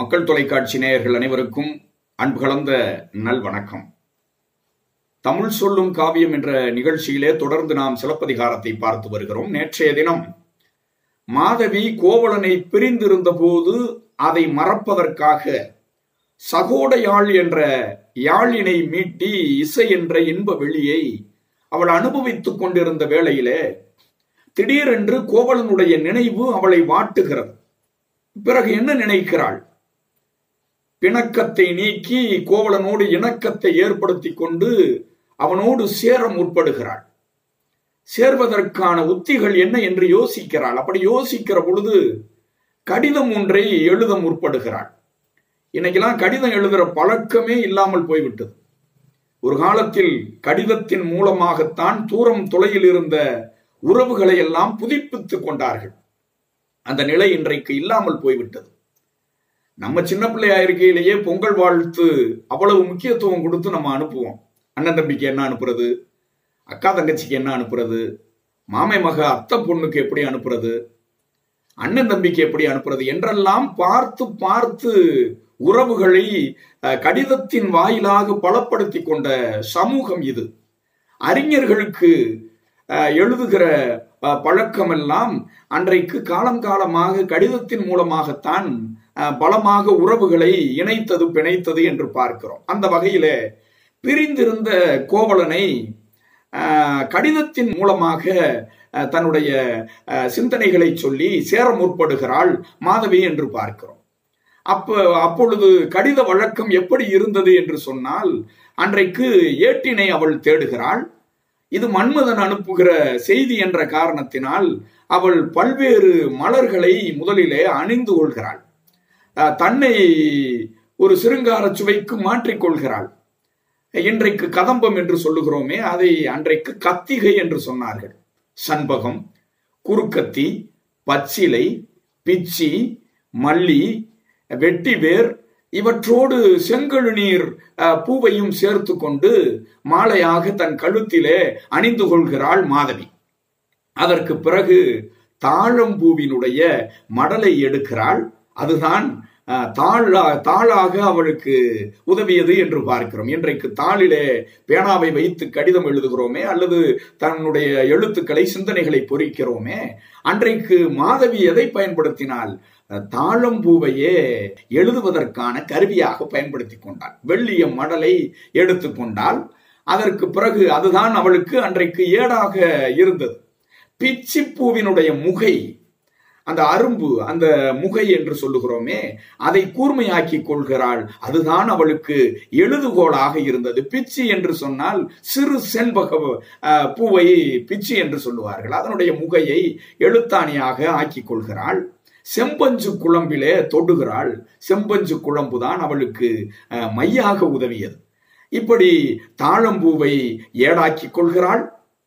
மக்கள் தொலைக்காட்சி நேயர்கள் அனைவருக்கும் அன்பு கலந்த நல்வணக்கம் தமிழ் சொல்லும் காவியம் என்ற நிகழ்ச்சியிலே தொடர்ந்து நாம் சிலப்பதிகாரத்தை பார்த்து வருகிறோம் நேற்றைய தினம் மாதவி கோவலனை பிரிந்திருந்த போது அதை மறப்பதற்காக சகோட யாழ் என்ற யாழினை மீட்டி இசை என்ற இன்ப வெளியை அவள் அனுபவித்துக் கொண்டிருந்த வேளையிலே திடீரென்று கோவலனுடைய நினைவு அவளை வாட்டுகிறது பிறகு என்ன நினைக்கிறாள் பிணக்கத்தை நீக்கி கோவலனோடு இணக்கத்தை ஏற்படுத்தி கொண்டு அவனோடு சேர முற்படுகிறாள் சேர்வதற்கான உத்திகள் என்ன என்று யோசிக்கிறாள் அப்படி யோசிக்கிற பொழுது கடிதம் ஒன்றை எழுத முற்படுகிறாள் இன்னைக்கெல்லாம் கடிதம் எழுதுற பழக்கமே இல்லாமல் போய்விட்டது ஒரு காலத்தில் கடிதத்தின் மூலமாகத்தான் தூரம் தொலையில் இருந்த உறவுகளை எல்லாம் புதுப்பித்துக் கொண்டார்கள் அந்த நிலை இன்றைக்கு இல்லாமல் போய்விட்டது நம்ம சின்ன பிள்ளையா இருக்கையிலேயே பொங்கல் வாழ்த்து அவ்வளவு முக்கியத்துவம் கொடுத்து நம்ம அனுப்புவோம் அண்ணன் தம்பிக்கு என்ன அனுப்புறது அக்கா தங்கச்சிக்கு என்ன அனுப்புறது மாமை மக அத்தை பொண்ணுக்கு எப்படி அனுப்புறது அண்ணன் தம்பிக்கு எப்படி அனுப்புறது என்றெல்லாம் பார்த்து பார்த்து உறவுகளை கடிதத்தின் வாயிலாக பலப்படுத்தி கொண்ட சமூகம் இது அறிஞர்களுக்கு எழுதுகிற பழக்கமெல்லாம் அன்றைக்கு காலம் காலமாக கடிதத்தின் மூலமாகத்தான் பலமாக உறவுகளை இணைத்தது பிணைத்தது என்று பார்க்கிறோம் அந்த வகையில பிரிந்திருந்த கோவலனை கடிதத்தின் மூலமாக தன்னுடைய சிந்தனைகளை சொல்லி சேர முற்படுகிறாள் மாதவி என்று பார்க்கிறோம் அப்ப அப்பொழுது கடித வழக்கம் எப்படி இருந்தது என்று சொன்னால் அன்றைக்கு ஏட்டினை அவள் தேடுகிறாள் இது மன்மதன் அனுப்புகிற செய்தி என்ற காரணத்தினால் அவள் பல்வேறு மலர்களை முதலிலே அணிந்து கொள்கிறாள் தன்னை ஒரு சிருங்கார சுவைக்கு மாற்றிக்கொள்கிறாள் இன்றைக்கு கதம்பம் என்று சொல்லுகிறோமே அதை அன்றைக்கு கத்திகை என்று சொன்னார்கள் சண்பகம் குறுக்கத்தி பச்சிலை பிச்சி மல்லி வெட்டிவேர் இவற்றோடு செங்கழு நீர் பூவையும் சேர்த்து கொண்டு மாலையாக தன் கழுத்திலே அணிந்து கொள்கிறாள் மாதவி அதற்கு பிறகு தாழம்பூவினுடைய மடலை எடுக்கிறாள் அதுதான் தாழா தாளாக அவளுக்கு உதவியது என்று பார்க்கிறோம் இன்றைக்கு தாளிலே பேனாவை வைத்து கடிதம் எழுதுகிறோமே அல்லது தன்னுடைய எழுத்துக்களை சிந்தனைகளை பொறிக்கிறோமே அன்றைக்கு மாதவி எதை பயன்படுத்தினால் தாழம்பூவையே எழுதுவதற்கான கருவியாக பயன்படுத்தி கொண்டாள் வெள்ளிய மடலை எடுத்துக்கொண்டால் அதற்கு பிறகு அதுதான் அவளுக்கு அன்றைக்கு ஏடாக இருந்தது பிச்சிப்பூவினுடைய முகை அந்த அரும்பு அந்த முகை என்று சொல்லுகிறோமே அதை கூர்மையாக்கி கொள்கிறாள் அதுதான் அவளுக்கு எழுதுகோளாக இருந்தது பிச்சி என்று சொன்னால் சிறு செண்பக பூவை பிச்சி என்று சொல்லுவார்கள் அதனுடைய முகையை எழுத்தாணியாக ஆக்கி கொள்கிறாள் செம்பஞ்சு குழம்பிலே தொடுகிறாள் செம்பஞ்சு குழம்புதான் அவளுக்கு மையாக உதவியது இப்படி தாழம்பூவை ஏடாக்கி கொள்கிறாள்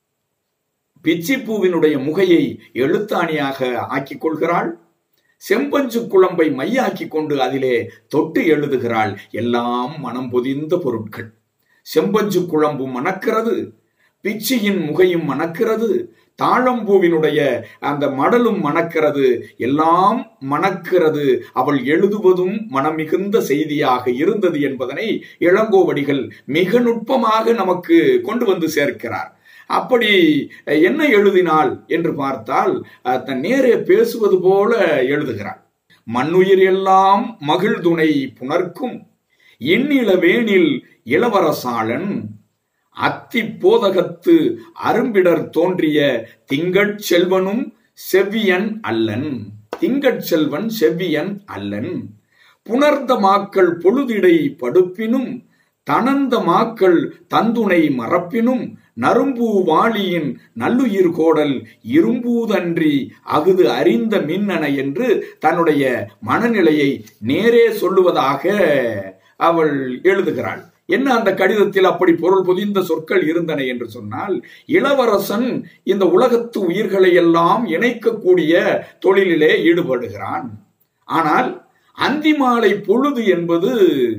பிச்சிப்பூவினுடைய முகையை எழுத்தாணியாக ஆக்கிக் கொள்கிறாள் செம்பஞ்சு குழம்பை மையாக்கி கொண்டு அதிலே தொட்டு எழுதுகிறாள் எல்லாம் மனம் பொதிந்த பொருட்கள் செம்பஞ்சு குழம்பு மணக்கிறது பிச்சியின் முகையும் மணக்கிறது தாழம்பூவினுடைய அந்த மடலும் மணக்கிறது எல்லாம் மணக்கிறது அவள் எழுதுவதும் மனமிகுந்த செய்தியாக இருந்தது என்பதனை இளங்கோவடிகள் மிக நுட்பமாக நமக்கு கொண்டு வந்து சேர்க்கிறார் அப்படி என்ன எழுதினாள் என்று பார்த்தால் தன் நேரே பேசுவது போல எழுதுகிறாள் மண்ணுயிர் எல்லாம் மகிழ் துணை புணர்க்கும் எண்ணில வேணில் இளவரசாளன் அத்தி போதகத்து அரும்பிடர் தோன்றிய திங்கட் செல்வனும் செவ்வியன் அல்லன் திங்கட் செல்வன் செவ்வியன் அல்லன் புணர்ந்த மாக்கள் பொழுதிடை படுப்பினும் தனந்த மாக்கள் தந்துணை மறப்பினும் நரும்பூ வாளியின் நல்லுயிர் கோடல் இரும்பூதன்றி அகுது அறிந்த மின்னன என்று தன்னுடைய மனநிலையை நேரே சொல்லுவதாக அவள் எழுதுகிறாள் என்ன அந்த கடிதத்தில் அப்படி பொருள் பொதிந்த சொற்கள் இருந்தன என்று சொன்னால் இளவரசன் இந்த உலகத்து உயிர்களை எல்லாம் இணைக்கக்கூடிய தொழிலிலே ஈடுபடுகிறான் ஆனால் அந்திமாலை பொழுது என்பது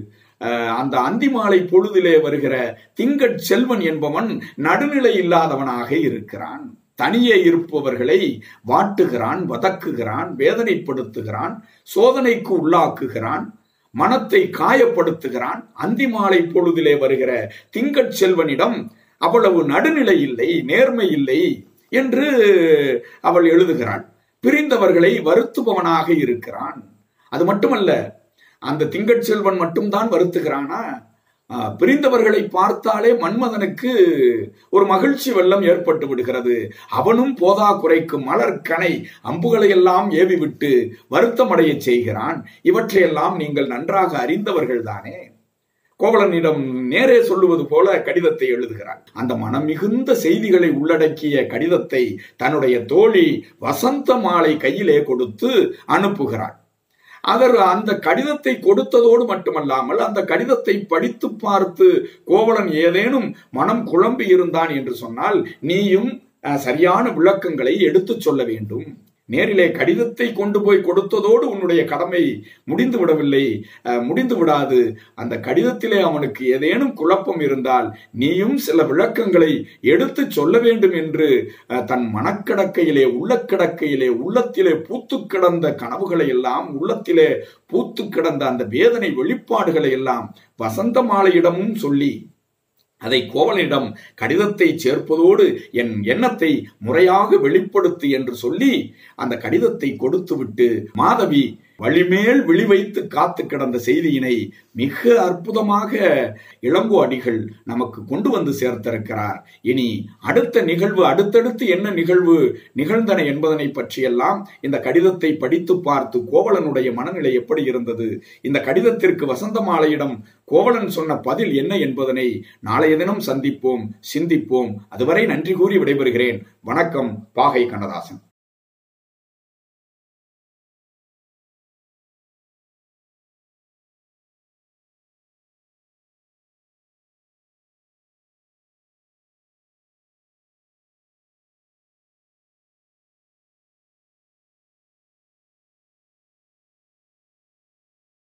அந்த அந்திமாலை பொழுதிலே வருகிற திங்கட் செல்வன் என்பவன் நடுநிலை இல்லாதவனாக இருக்கிறான் தனியே இருப்பவர்களை வாட்டுகிறான் வதக்குகிறான் வேதனைப்படுத்துகிறான் சோதனைக்கு உள்ளாக்குகிறான் மனத்தை காயப்படுத்துகிறான் அந்தி மாலை பொழுதிலே வருகிற திங்கட் செல்வனிடம் அவ்வளவு நடுநிலை இல்லை நேர்மை இல்லை என்று அவள் எழுதுகிறாள் பிரிந்தவர்களை வருத்துபவனாக இருக்கிறான் அது மட்டுமல்ல அந்த திங்கட் செல்வன் மட்டும்தான் வருத்துகிறானா ஆஹ், பிரிந்தவர்களை பார்த்தாலே மன்மதனுக்கு ஒரு மகிழ்ச்சி வெள்ளம் ஏற்பட்டு விடுகிறது அவனும் போதா குறைக்கு மலர்கனை அம்புகளை எல்லாம் ஏவி விட்டு வருத்தமடைய செய்கிறான் இவற்றையெல்லாம் நீங்கள் நன்றாக அறிந்தவர்கள் தானே கோவலனிடம் நேரே சொல்லுவது போல கடிதத்தை எழுதுகிறார் அந்த மனம் மிகுந்த செய்திகளை உள்ளடக்கிய கடிதத்தை தன்னுடைய தோழி வசந்த மாலை கையிலே கொடுத்து அனுப்புகிறார் அவர் அந்த கடிதத்தை கொடுத்ததோடு மட்டுமல்லாமல் அந்த கடிதத்தை படித்து பார்த்து கோவலன் ஏதேனும் மனம் குழம்பி இருந்தான் என்று சொன்னால் நீயும் அஹ், சரியான விளக்கங்களை எடுத்துச் சொல்ல வேண்டும் நேரிலே கடிதத்தை கொண்டு போய் கொடுத்ததோடு உன்னுடைய கடமை முடிந்து விடவில்லை அஹ், முடிந்து விடாது அந்த கடிதத்திலே அவனுக்கு ஏதேனும் குழப்பம் இருந்தால் நீயும் சில விளக்கங்களை எடுத்து சொல்ல வேண்டும் என்று அஹ், தன் மனக்கடக்கையிலே உள்ளக்கிடக்கையிலே உள்ளத்திலே பூத்து கிடந்த கனவுகளை எல்லாம் உள்ளத்திலே பூத்து கிடந்த அந்த வேதனை வெளிப்பாடுகளை எல்லாம் வசந்த மாலையிடமும் சொல்லி அதை கோவலனிடம் கடிதத்தை சேர்ப்பதோடு என் எண்ணத்தை முறையாக வெளிப்படுத்து என்று சொல்லி அந்த கடிதத்தை கொடுத்துவிட்டு மாதவி வழிமேல் விழி வைத்து காத்து கிடந்த செய்தியினை மிக அற்புதமாக இளங்கோ அடிகள் நமக்கு கொண்டு வந்து சேர்த்திருக்கிறார் இனி அடுத்த நிகழ்வு அடுத்தடுத்து என்ன நிகழ்வு நிகழ்ந்தன என்பதனை பற்றியெல்லாம் இந்த கடிதத்தை படித்து பார்த்து கோவலனுடைய மனநிலை எப்படி இருந்தது இந்த கடிதத்திற்கு வசந்த மாலையிடம் கோவலன் சொன்ன பதில் என்ன என்பதனை நாளைய தினம் சந்திப்போம் சிந்திப்போம் அதுவரை நன்றி கூறி விடைபெறுகிறேன் வணக்கம் பாகை கண்ணதாசன்